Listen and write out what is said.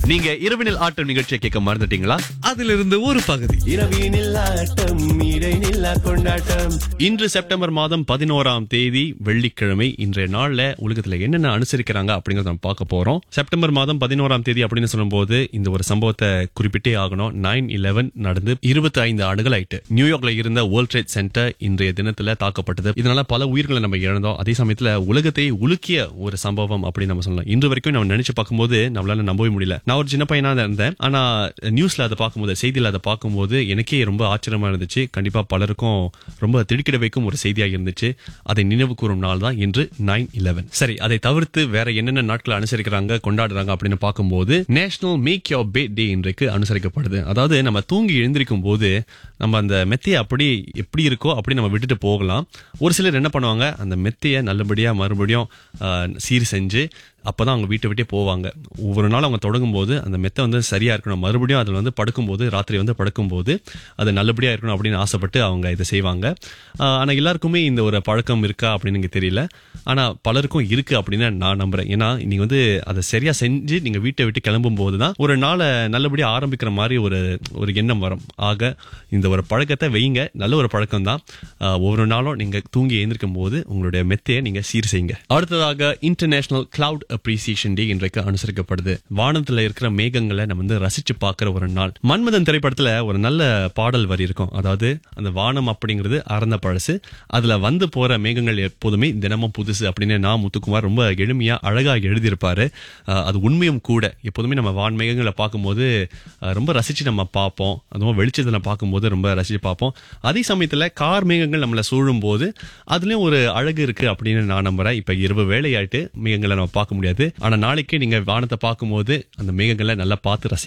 நீங்க இரவினில் ஆட்டம் நிகழ்ச்சியை கேட்க மறந்துட்டீங்களா அதிலிருந்து ஒரு பகுதி இரவினில் ஆட்டம் இடைநில்லா கொண்டாட்டம் இன்று செப்டம்பர் மாதம் பதினோராம் தேதி வெள்ளிக்கிழமை இன்றைய நாள்ல உலகத்துல என்னென்ன அனுசரிக்கிறாங்க அப்படிங்கறத நம்ம பார்க்க போறோம் செப்டம்பர் மாதம் பதினோராம் தேதி அப்படின்னு சொல்லும்போது இந்த ஒரு சம்பவத்தை குறிப்பிட்டே ஆகணும் நைன் இலவன் நடந்து இருபத்தி ஐந்து ஆண்டுகள் ஆயிட்டு நியூயார்க்ல இருந்த வேர்ல்ட் ட்ரேட் சென்டர் இன்றைய தினத்துல தாக்கப்பட்டது இதனால பல உயிர்களை நம்ம இழந்தோம் அதே சமயத்துல உலகத்தை உலுக்கிய ஒரு சம்பவம் அப்படின்னு நம்ம சொல்லலாம் இன்று வரைக்கும் நம்ம நினைச்சு பார்க்கும்போது நம்மளால நம்பவே முடியல நான் ஒரு சின்ன பையனா தான் இருந்தேன் ஆனா நியூஸ்ல அதை பார்க்கும்போது செய்தியில அதை பார்க்கும்போது எனக்கே ரொம்ப ஆச்சரியமா இருந்துச்சு கண்டிப்பா பலருக்கும் ரொம்ப திடுக்கிட வைக்கும் ஒரு செய்தியா இருந்துச்சு அதை நினைவு கூறும் நாள் தான் இன்று நைன் இலவன் சரி அதை தவிர்த்து வேற என்னென்ன நாட்கள் அனுசரிக்கிறாங்க கொண்டாடுறாங்க அப்படின்னு பார்க்கும்போது national make your pay day இன்றைக்கு அனுசரிக்கப்படுது அதாவது நம்ம தூங்கி எழுந்திருக்கும் போது நம்ம அந்த மெத்தையை அப்படி எப்படி இருக்கோ அப்படி நம்ம விட்டுட்டு போகலாம் ஒரு சிலர் என்ன பண்ணுவாங்க அந்த மெத்தையை நல்லபடியா மறுபடியும் ஆஹ், சீர் செஞ்சு அப்பதான் அவங்க வீட்டை விட்டே போவாங்க ஒவ்வொரு நாள் அவங்க தொடங்கும் போது அந்த மெத்தை வந்து சரியா இருக்கணும் மறுபடியும் அதில் வந்து படுக்கும்போது ராத்திரி வந்து படுக்கும்போது அது நல்லபடியா இருக்கணும் அப்படின்னு ஆசைப்பட்டு அவங்க இதை செய்வாங்க ஆஹ், ஆனா எல்லாருக்குமே இந்த ஒரு பழக்கம் இருக்கா அப்படின்னு எனக்கு தெரியல ஆனா பலருக்கும் இருக்கு அப்படின்னு நான் நம்புறேன் ஏன்னா நீங்க வந்து அதை சரியா செஞ்சு நீங்க வீட்டை விட்டு கிளம்பும் போது தான் ஒரு நாளை நல்லபடியா ஆரம்பிக்கிற மாதிரி ஒரு ஒரு எண்ணம் வரும் ஆக இந்த ஒரு பழக்கத்தை வைங்க நல்ல ஒரு பழக்கம் தான் ஒவ்வொரு நாளும் நீங்க தூங்கி எழுந்திருக்கும் போது உங்களுடைய மெத்தையை நீங்க சீர் செய்யுங்க அடுத்ததாக இன்டர்நேஷனல் கிளவுட் அப்ரிசியேஷன் டே இன்றைக்கு அனுசரிக்கப்படுது வானத்துல இருக்கிற மேகங்களை நம்ம வந்து ரசிச்சு பார்க்கிற ஒரு நாள் மன்மதன் திரைப்படத்துல ஒரு நல்ல பாடல் வரி இருக்கும் அதாவது அந்த வானம் அப்படிங்கிறது அறந்த பழசு அதுல வந்து போற மேகங்கள் எப்போதுமே தினமும் புதுசு அப்படின்னு நான் முத்துக்குமார் ரொம்ப எளிமையா அழகா எழுதியிருப்பாரு அஹ், அது உண்மையும் கூட எப்போதுமே நம்ம வான் மேகங்களை பார்க்கும்போது அஹ், ரொம்ப ரசிச்சு நம்ம பார்ப்போம் அதுவும் வெளிச்சத்துல பார்க்கும்போது ரொம்ப ரசிச்சு பார்ப்போம் அதே சமயத்துல கார் மேகங்கள் நம்மளை சூழும் போது அதுலயும் ஒரு அழகு இருக்கு அப்படின்னு நான் நம்புறேன் இப்ப இரவு வேலையாயிட்டு மேகங்களை நம்ம பார்க்க முடியாது ஆனா நாளைக்கு நீங்க வானத்தை பார்க்கும்போது அந்த மேகங்களை நல்லா பார்த்து ரசி